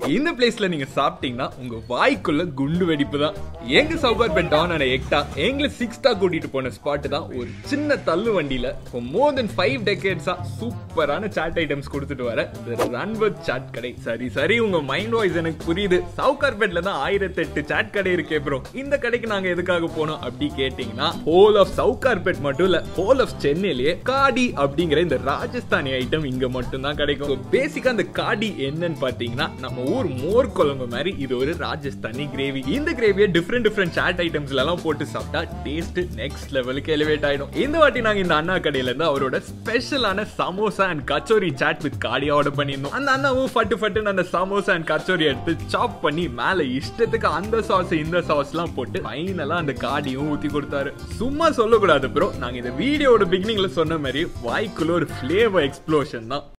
இந்த பிளேஸ்ல நீங்க சாப்பிட்டீங்கன்னா உங்க வாய்க்குள்ள குண்டு வெடிப்பு தான் எங்க சவுகார் பெட் டான் ஆன எக்டா எங்களை சிக்ஸ்டா கூட்டிட்டு போன ஸ்பாட் தான் ஒரு சின்ன தள்ளு வண்டியில for மோர் தென் ஃபைவ் டெக்கேட்ஸா சூப்பரான சாட் ஐட்டம்ஸ் கொடுத்துட்டு வர ரன்வத் சாட் கடை சரி சரி உங்க மைண்ட் வாய்ஸ் எனக்கு புரியுது சவுகார் பெட்ல தான் ஆயிரத்தி எட்டு சாட் கடை இருக்கே ப்ரோ இந்த கடைக்கு நாங்க எதுக்காக போனோம் அப்படி கேட்டீங்கன்னா ஹோல் ஆஃப் சவுகார் பெட் மட்டும் இல்ல ஹோல் ஆஃப் சென்னையிலேயே காடி அப்படிங்கிற இந்த ராஜஸ்தானி ஐட்டம் இங்க மட்டும் தான் கிடைக்கும் பேசிக்கா அந்த காடி என்னன்னு பாத்தீங்கன்னா நம்ம ஊர் மோர் குழம்பு மாதிரி இது ஒரு ராஜஸ்தானி கிரேவி இந்த கிரேவியை டிஃப்ரெண்ட் டிஃப்ரெண்ட் சாட் ஐட்டம்ஸ்ல எல்லாம் போட்டு சாப்பிட்டா டேஸ்ட் நெக்ஸ்ட் லெவலுக்கு எலிவேட் ஆயிடும் இந்த வாட்டி நாங்க இந்த அண்ணா கடையில இருந்து அவரோட ஸ்பெஷலான samosa and kachori chaat with kadhi order பண்ணியிருந்தோம் அந்த அண்ணாவும் ஃபட்டு ஃபட்டுன்னு அந்த சமோசா அண்ட் கச்சோரி எடுத்து சாப் பண்ணி மேல இஷ்டத்துக்கு அந்த சாஸ் இந்த சாஸ் எல்லாம் போட்டு ஃபைனலா அந்த காடியும் ஊத்தி கொடுத்தாரு சும்மா சொல்லக்கூடாது ப்ரோ நாங்க இந்த வீடியோட பிகினிங்ல சொன்ன மாதிரி வாய்க்குள்ள ஒரு ஃபிளேவர் எக்ஸ்ப்ளோஷன் தான்